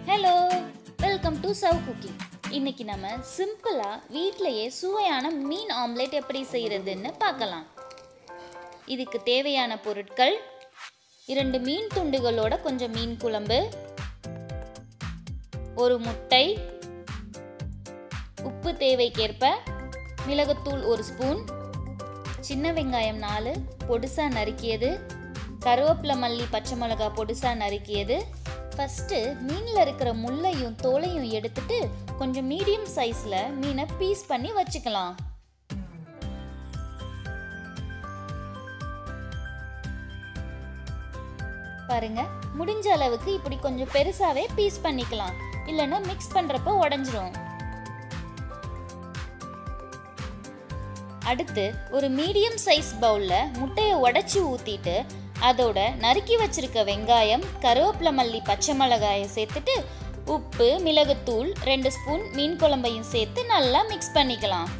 hello welcome to சவ் cooking இன்னைக்கு நம்ம சிம்பிளாக வீட்டிலையே சுவையான மீன் ஆம்லெட் எப்படி செய்கிறதுன்னு பார்க்கலாம் இதுக்கு தேவையான பொருட்கள் இரண்டு மீன் துண்டுகளோட கொஞ்சம் மீன் குழம்பு ஒரு முட்டை உப்பு தேவைக்கேற்ப மிளகுத்தூள் ஒரு ஸ்பூன் சின்ன வெங்காயம் நாலு பொடுசா நறுக்கியது கருவேப்பிலை மல்லி பச்சை மிளகா பொடுசா நறுக்கியது ஃபஸ்ட்டு மீனில் இருக்கிற முள்ளையும் தோலையும் எடுத்துட்டு கொஞ்சம் மீடியம் சைஸில் மீனை பீஸ் பண்ணி வச்சுக்கலாம் பாருங்க முடிஞ்ச அளவுக்கு இப்படி கொஞ்சம் பெருசாவே பீஸ் பண்ணிக்கலாம் இல்லைன்னா மிக்ஸ் பண்றப்ப உடஞ்சிரும் அடுத்து ஒரு மீடியம் சைஸ் பவுல்ல முட்டையை உடைச்சி ஊத்திட்டு அதோட நறுக்கி வச்சிருக்க வெங்காயம் கருவேப்பிலை மல்லி பச்சை மிளகாயை சேர்த்துட்டு உப்பு மிளகுத்தூள் ரெண்டு ஸ்பூன் மீன் குழம்பையும் சேர்த்து நல்லா மிக்ஸ் பண்ணிக்கலாம்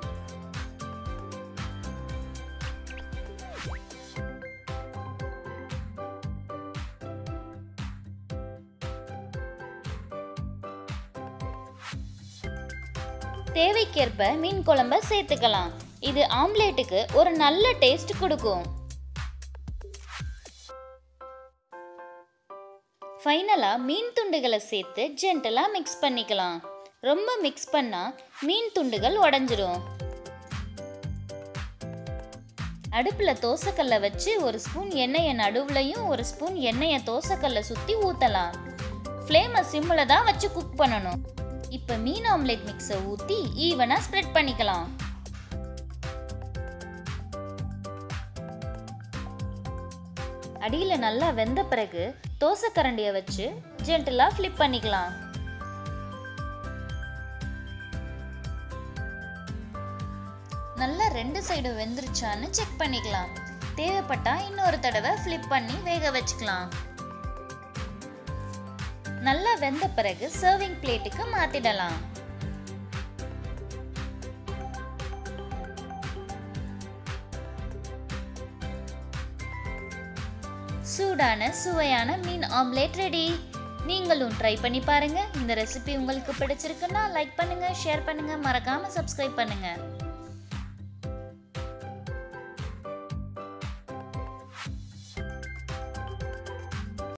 தேவைக்கேற்ப மீன் குழம்ப சேர்த்துக்கலாம் இது ஆம்லேட்டுக்கு ஒரு நல்ல டேஸ்ட் கொடுக்கும் ஃபைனலாக மீன் துண்டுகளை சேர்த்து ஜென்டலாக மிக்ஸ் பண்ணிக்கலாம் ரொம்ப மிக்ஸ் பண்ணால் மீன் துண்டுகள் உடஞ்சிரும் அடுப்பில் தோசைக்கல்லை வச்சு ஒரு ஸ்பூன் எண்ணெயை நடுவுலையும் ஒரு ஸ்பூன் எண்ணெயை தோசைக்கல்லை சுற்றி ஊற்றலாம் ஃப்ளேமை சிம்மில் தான் வச்சு குக் பண்ணணும் இப்போ மீன் ஆம்லெட் மிக்ஸை ஊற்றி ஈவனாக ஸ்ப்ரெட் பண்ணிக்கலாம் அடியில் நல்லா வெந்த பிறகு தோசை கரண்டியை வச்சு ஜென்டலாக ஃப்ளிப் பண்ணிக்கலாம் நல்லா ரெண்டு சைடும் வெந்துருச்சான்னு செக் பண்ணிக்கலாம் தேவைப்பட்டா இன்னொரு தடவை ஃப்ளிப் பண்ணி வேக வச்சுக்கலாம் நல்லா வெந்த பிறகு சர்விங் பிளேட்டுக்கு மாத்திடலாம் சூடான சுவையான மீன் ஆம்லேட் ரெடி நீங்களும் ட்ரை பண்ணி பாருங்க இந்த ரெசிபி உங்களுக்கு பிடிச்சிருக்குன்னா லைக் பண்ணுங்க ஷேர் பண்ணுங்க மறக்காம சப்ஸ்கிரைப் பண்ணுங்க